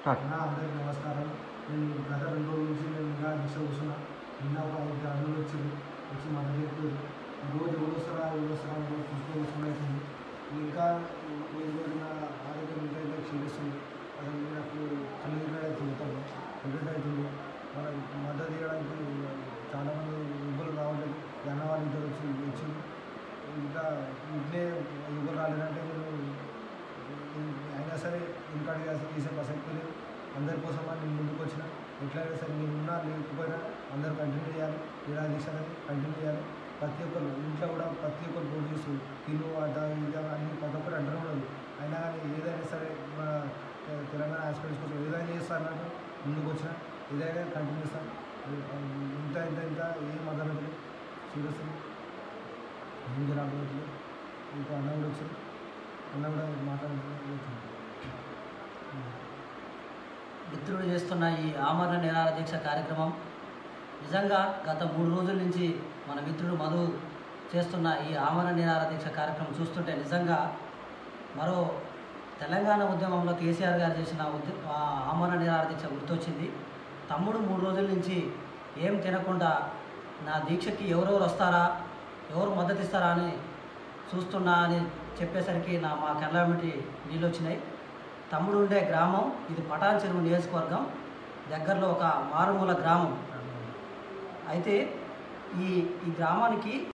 start అన్న అందరికీ నమస్కారం నేను గత రెండు రోజుల నుంచి నేను ఇంకా దీక్ష కూర్చున్నా నిన్న ఒక ఐదు అడుగులు వచ్చింది వచ్చి మన చెప్పారు రోజు ఎవరు వస్తారా ఎవరు వస్తారా అని రోజు చూసుకొని వస్తున్నా అవుతుంది ఇంకా రోజు రోజు నా ఆరోగ్యం ఇంకా ఇంకా క్షీణిస్తుంది అసలు నాకు కళ్ళు తిరగడం అవుతుంది ఎదురు అవుతుంది మన మద్దతు చేయడానికి చాలామంది ఇబ్బందులు రావట్లేదు అన్న వాళ్ళు ఇద్దరు వచ్చి వచ్చింది ఇంకా ఇంట్లో ఇబ్బంది రాలేదంటే నేను అయినా సరే ఇంటికాడికి అసలు తీసే ప్రసక్తి లేదు అందరి కోసం అని నేను ముందుకు వచ్చిన ఎట్లయినా సరే నేను ఉన్నా లేకపోయినా అందరూ కంటిన్యూ చేయాలి క్రీడా దీక్ష అనేది కంటిన్యూ చేయాలి ప్రతి ఒక్కరు ఇంట్లో కూడా ప్రతి ఒక్కరు పోటీ చేస్తూ తిను అద ఇది అన్ని ప్రతి ఒక్కరు అంటూనే ఉండదు అయినా కానీ ఏదైనా సరే మన తె- తెలంగాణ హాస్పిటల్స్ కోసం ఏదైనా చేస్తా అన్నట్టు ముందుకు వచ్చిన ఏదైనా కంటిన్యూ చేస్తాను ఇంత ఇంత ఇంత ఏం అర్థమవుతుంది సీరియస్ ఏం జరగబోతుంది ఇంకా అన్న కూడా వచ్చి అన్న కూడా మాట్లాడుతుంది మిత్రుడు చేస్తున్న ఈ ఆమరణ నిరాహార దీక్ష కార్యక్రమం నిజంగా గత మూడు రోజుల నుంచి మన మిత్రుడు మధు చేస్తున్న ఈ ఆమరణ నిరాహార దీక్ష కార్యక్రమం చూస్తుంటే నిజంగా మరో తెలంగాణ ఉద్యమంలో కేసీఆర్ గారు చేసిన ఉద్య ఆ ఆమరణ నిరాహార దీక్ష గుర్తొచ్చింది తమ్ముడు మూడు రోజుల నుంచి ఏం తినకుండా నా దీక్షకి ఎవరెవరు వస్తారా ఎవరు మద్దతు ఇస్తారా అని చూస్తున్నా అని చెప్పేసరికి నా మా కళ్ళమిటి నీళ్ళు వచ్చినాయి తమ్ముడు ఉండే గ్రామం ఇది పటాన్ చెరువు నియోజకవర్గం దగ్గరలో ఒక మారుమూల గ్రామం అయితే ఈ ఈ గ్రామానికి